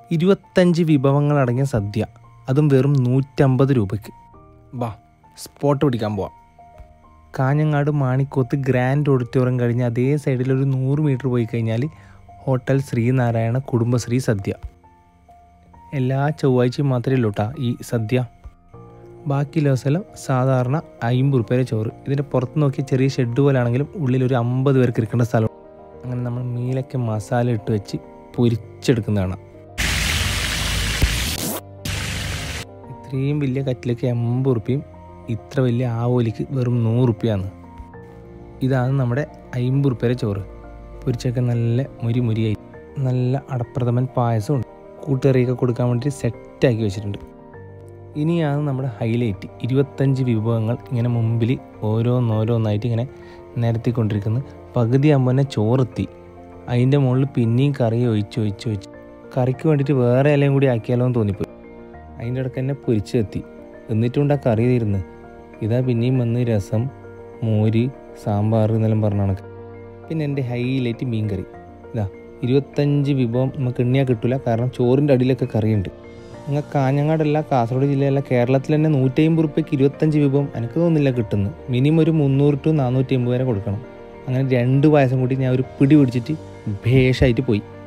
ഇരുപത്തഞ്ച് വിഭവങ്ങളടങ്ങിയ സദ്യ അതും വെറും നൂറ്റമ്പത് രൂപയ്ക്ക് ബാ സ്പോട്ട് പിടിക്കാൻ പോവാം കാഞ്ഞങ്ങാട് മാണിക്കോത്ത് ഗ്രാൻഡ് ഓഡിറ്റോറിയം കഴിഞ്ഞ് അതേ സൈഡിൽ ഒരു നൂറ് മീറ്റർ പോയി കഴിഞ്ഞാൽ ഹോട്ടൽ ശ്രീനാരായണ കുടുംബശ്രീ സദ്യ എല്ലാ ചൊവ്വാഴ്ചയും മാത്രമേ ഉള്ളൂ കേട്ടോ ഈ സദ്യ ബാക്കി ദിവസം സാധാരണ അമ്പത് റുപ്യയുടെ ചോറ് ഇതിൻ്റെ പുറത്ത് നോക്കിയ ചെറിയ ഷെഡ് പോലാണെങ്കിലും ഉള്ളിൽ ഒരു അമ്പത് പേർക്ക് ഇരിക്കേണ്ട സ്ഥലം അങ്ങനെ നമ്മൾ മീനൊക്കെ മസാല ഇട്ട് വെച്ച് പൊരിച്ചെടുക്കുന്നതാണ് ഇത്രയും വലിയ കറ്റിലേക്ക് എൺപത് റുപ്യയും ഇത്ര വലിയ ആവോലിക്ക് വെറും നൂറ് റുപ്യാണ് ഇതാണ് നമ്മുടെ അമ്പത് റുപ്യയുടെ ചോറ് പൊരിച്ചൊക്കെ നല്ല മുരി മുരിയായി നല്ല അടപ്രഥമൻ പായസവും ഉണ്ട് കൂട്ടുകറിയൊക്കെ കൊടുക്കാൻ വേണ്ടി സെറ്റാക്കി വെച്ചിട്ടുണ്ട് ഇനിയാണ് നമ്മുടെ ഹൈലൈറ്റ് ഇരുപത്തഞ്ച് വിഭവങ്ങൾ ഇങ്ങനെ മുമ്പിൽ ഓരോന്നോരോന്നായിട്ട് ഇങ്ങനെ നിരത്തിക്കൊണ്ടിരിക്കുന്നു പകുതി ആകുമ്പോൾ തന്നെ ചോറെത്തി അതിൻ്റെ മുകളിൽ പിന്നെയും കറി ഒഴിച്ച് ഒഴിച്ച് ഒഴിച്ച് കറിക്ക് വേണ്ടിയിട്ട് വേറെ ഇലയും കൂടി ആക്കിയാലോ എന്ന് തോന്നിപ്പോയി അതിൻ്റെ ഇടയ്ക്ക് തന്നെ പൊരിച്ചെത്തി എന്നിട്ടും ആ കറി തീരുന്ന് ഇതാ പിന്നെയും വന്ന് രസം മോര് സാമ്പാർ എന്നെല്ലാം പറഞ്ഞ കണക്ക് പിന്നെ എൻ്റെ ഹൈലൈറ്റ് മീൻ കറി ഇതാ ഇരുപത്തഞ്ച് വിഭവം നമുക്ക് എണ്ണിയാൽ കിട്ടില്ല കാരണം ചോറിൻ്റെ അടിയിലൊക്കെ കറിയുണ്ട് നിങ്ങൾ കാഞ്ഞങ്ങാടല്ല കാസർഗോഡ് ജില്ലയല്ല കേരളത്തിൽ തന്നെ നൂറ്റി അമ്പത് റുപ്യക്ക് ഇരുപത്തഞ്ച് വിഭവം എനിക്ക് തോന്നുന്നില്ല കിട്ടുന്നു മിനിമം ഒരു മുന്നൂറ് ടു നാനൂറ്റി അമ്പത് വരെ കൊടുക്കണം അങ്ങനെ രണ്ട് പായസം കൂടി ഞാൻ ഒരു പിടി പിടിച്ചിട്ട് ഭേഷായിട്ട് പോയി